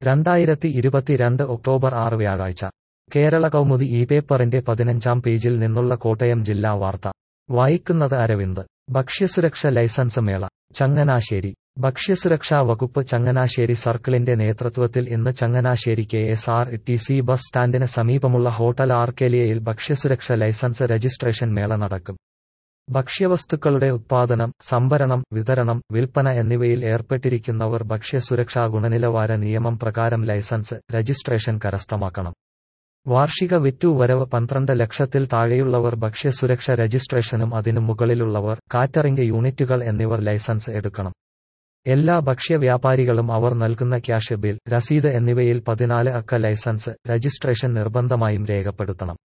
രണ്ടായിരത്തി ഇരുപത്തിരണ്ട് ഒക്ടോബർ ആറ് വ്യാഴാഴ്ച കേരള കൗമുദി ഈ പേപ്പറിന്റെ പതിനഞ്ചാം പേജിൽ നിന്നുള്ള കോട്ടയം ജില്ലാ വാർത്ത വായിക്കുന്നത് അരവിന്ദ് ഭക്ഷ്യസുരക്ഷ ലൈസൻസ് മേള ചങ്ങനാശ്ശേരി ഭക്ഷ്യസുരക്ഷാ വകുപ്പ് ചങ്ങനാശ്ശേരി സർക്കിളിന്റെ നേതൃത്വത്തിൽ ഇന്ന് Changanassery K S R T C bus സ്റ്റാൻഡിന് സമീപമുള്ള ഹോട്ടൽ ആർക്കേലിയയിൽ ഭക്ഷ്യസുരക്ഷ ലൈസൻസ് രജിസ്ട്രേഷൻ മേള നടക്കും ഭക്ഷ്യവസ്തുക്കളുടെ ഉത്പാദനം സംഭരണം വിതരണം വിൽപ്പന എന്നിവയിൽ ഏർപ്പെട്ടിരിക്കുന്നവർ ഭക്ഷ്യസുരക്ഷാ ഗുണനിലവാര നിയമം പ്രകാരം ലൈസൻസ് രജിസ്ട്രേഷൻ കരസ്ഥമാക്കണം വാർഷിക വിറ്റുവരവ് പന്ത്രണ്ട് ലക്ഷത്തിൽ താഴെയുള്ളവർ ഭക്ഷ്യസുരക്ഷ രജിസ്ട്രേഷനും അതിനു മുകളിലുള്ളവർ കാറ്ററിംഗ് യൂണിറ്റുകൾ എന്നിവർ ലൈസൻസ് എടുക്കണം എല്ലാ ഭക്ഷ്യ വ്യാപാരികളും അവർ നൽകുന്ന ക്യാഷ് ബിൽ രസീത് എന്നിവയിൽ പതിനാല് അക്ക ലൈസൻസ് രജിസ്ട്രേഷൻ നിർബന്ധമായും രേഖപ്പെടുത്തണം